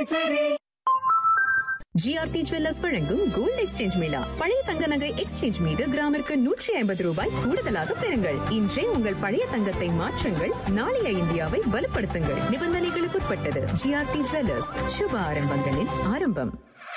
சரி சரி GRT jewellers வழங்கும் கோல்ட் எக்ஸ்சேஞ்ச் மேளா பழைய தங்க நகை எக்ஸ்சேஞ்ச் மீது கிராமிற்கு நூற்றி ஐம்பது ரூபாய் கூடுதலாக பெறுங்கள் இன்றே உங்கள் பழைய தங்கத்தை மாற்றுங்கள் நாளைய இந்தியாவை வலுப்படுத்துங்கள் நிபந்தனைகளுக்குட்பட்டது ஜிஆர்டி ஜுவல்லர்ஸ் சுப ஆரம்பங்களின் ஆரம்பம்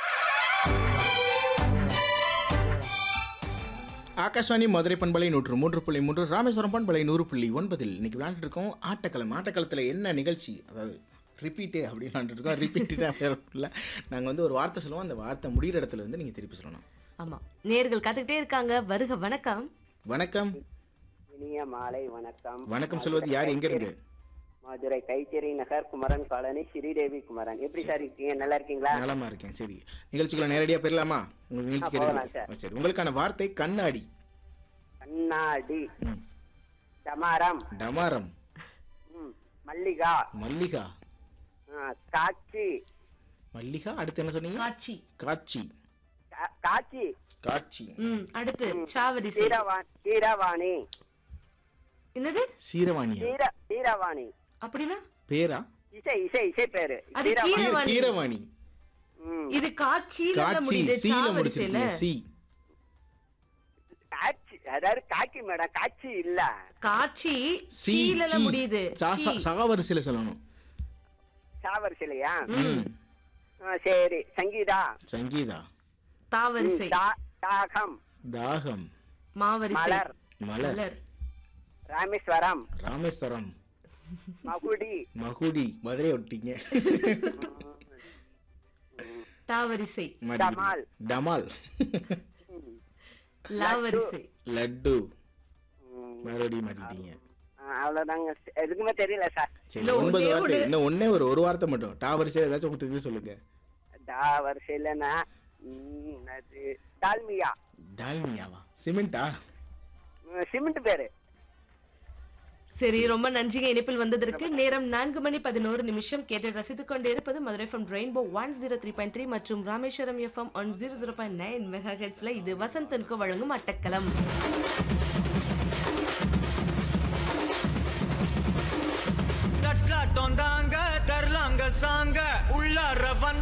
ஆகாஷ்வாணி மதுரை பண்பலை நூற்று மூன்று புள்ளி மூன்று ராமேஸ்வரம் பண்பலை நூறு புள்ளி ஒன்பதில் இன்னைக்கு விளையாண்டுட்டு இருக்கோம் ஆட்டக்களம் ஆட்டக்களத்தில் என்ன நிகழ்ச்சி அதாவது ரிப்பீட்டு அப்படின்னு விளையாண்டுட்டு இருக்கோம் ரிப்பீட்டு வேறு இல்லை நாங்கள் வந்து ஒரு வார்த்தை சொல்லுவோம் அந்த வார்த்தை முடிகிற இடத்துல இருந்து நீங்கள் திருப்பி சொல்லணும் ஆமா நேர்கள் கத்துக்கிட்டே இருக்காங்க வருக வணக்கம் வணக்கம் இனிய மாலை வணக்கம் வணக்கம் சொல்வது யார் எங்க இருந்து மதுரை கைத்தறி நகர் குமரன் காலனி ஸ்ரீதேவி குமரன் எப்படி சார் இருக்கீங்க நல்லா இருக்கீங்களா நலமா இருக்கேன் சரி நிகழ்ச்சிகளை நேரடியாக பெறலாமா உங்கள் நிகழ்ச்சிக்கு ஆ, போகலாம் ready? சார். ஆ, சரி உங்களுக்கான வார்த்தை கண்ணாடி கண்ணாடி ம். டமாரம் டமாரம் ம், மல்லிகா மல்லிகா ஆ, காட்சி மல்லிகா அடுத்து என்ன சொன்னீங்க காட்சி காட்சி கா- காட்சி காட்சி ம் அடுத்து சாவரிசை கீரவாணி கீரவாணி என்னது சீரவாணியா கீர கீரவாணி அப்படின்னா பேரா இசை இசை இசை பேரு அது கீரவாணி கீர- கீரவாணி. கீரவாணி ம், இது காட்சியில காட்சி முடியுது சீல சாவரிசையில முடிச்சிருக்கீங்க சி காட்சி அதாவது காட்சி மேடம் காட்சி இல்ல காட்சி சி சீல சி. முடியுது சா- சீ. சா- சகாவரிசையில சொல்லணும் சாவரிசையா ம் சரி சங்கீதா சங்கீதா ம், தாவரிசை தா- தாகம் தாகம் மாவரிசை மலர் மலர் மலர் ராமேஸ்வரம் ராமேஸ்வரம் மகுடி மகுடி மதுரை ஒட்டிங்க தாவரிசை மாட்டிக்கிட்டீங்க. டமால். டமால் லாவரிசை லட்டு ம், மறுபடியும் மாட்டிட்டீங்க ஆ, அவ்வளவுதாங்க எதுக்குமே தெரியல சார் சரி இன்னும் ஒன்பது ஒண்ணே வார்த்தை ஒண்ணு. இன்னும் ஒண்ணே ஒரு ஒரு வார்த்தை மட்டும் டா வரிசையில் ஏதாச்சும் உங்களுக்கு தெரிஞ்சு சொல்லுங்க டா வரிசையிலனா ம், அது டால்மியா டால்மியாவா சிமெண்டா ம், சிமெண்ட் பேரு சரி ரொம்ப நன்றிங்க இணைப்பில் வந்ததற்கு நேரம் நான்கு மணி பதினோரு நிமிஷம் கேட்டு ரசித்துக் கொண்டே இருப்பது Madurai FM rainbow one zero three point three மற்றும் Rameswaram FM one zero zero point nine mega ஹெட்ஸ்ல இது வசந்தனுக்கு வழங்கும் அட்டக்களம் தட்லாட்டம் தாங்க தரலாங்க சாங்க உள்ளார வந்த